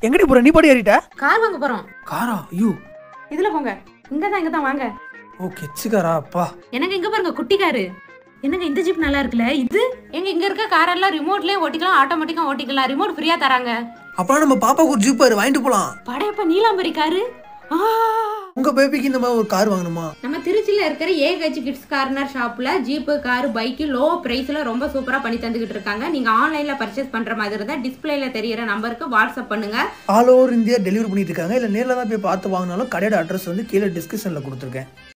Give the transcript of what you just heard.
எங்கடி போற நீ பாடி ஏறிட்ட கார் வாங்க போறோம் காரா ஐயோ இதுல போங்க இங்க தான் இங்க தான் வாங்க ஓ கெச்சுக்காரா அப்பா எனக்கு இங்க பாருங்க குட்டி காரு என்னங்க இந்த ஜீப் நல்லா இருக்குல்ல இது எங்க இங்க இருக்க காரெல்லாம் ரிமோட்லயே ஓட்டிக்கலாம் ஆட்டோமேட்டிக்கா ஓட்டிக்கலாம் ரிமோட் ஃப்ரீயா தராங்க அப்பலாம் நம்ம பாப்பாவுக்கு ஒரு ஜீப் வாங்கிட்டு போலாம் படையப்ப நீலாம்பரி காரு ஆ! உங்க பேபிக்கு இந்த மாதிரி ஒரு கார் வாங்கணுமா நம்ம திருச்சியில இருக்கிற ஏகச் கிட்ஸ் கார்னர் ஷாப்ல ஜீப்பு கார் பைக்கு லோ பிரைஸ்ல ரொம்ப சூப்பரா பண்ணி தந்துகிட்டு இருக்காங்க நீங்க ஆன்லைன்ல பர்ச்சேஸ் பண்ற மாதிரி இருந்தா டிஸ்பிளேல தெரியற நம்பருக்கு வாட்ஸ்அப் பண்ணுங்க ஆல் ஓவர் இந்தியா டெலிவரி பண்ணிட்டு இருக்காங்க இல்ல நேர்ல தான் போய் பார்த்து வாங்கினாலும் கடையோட அட்ரஸ் வந்து கீழே டிஸ்கிரிப்ஷன்ல கொடுத்துருக்கேன்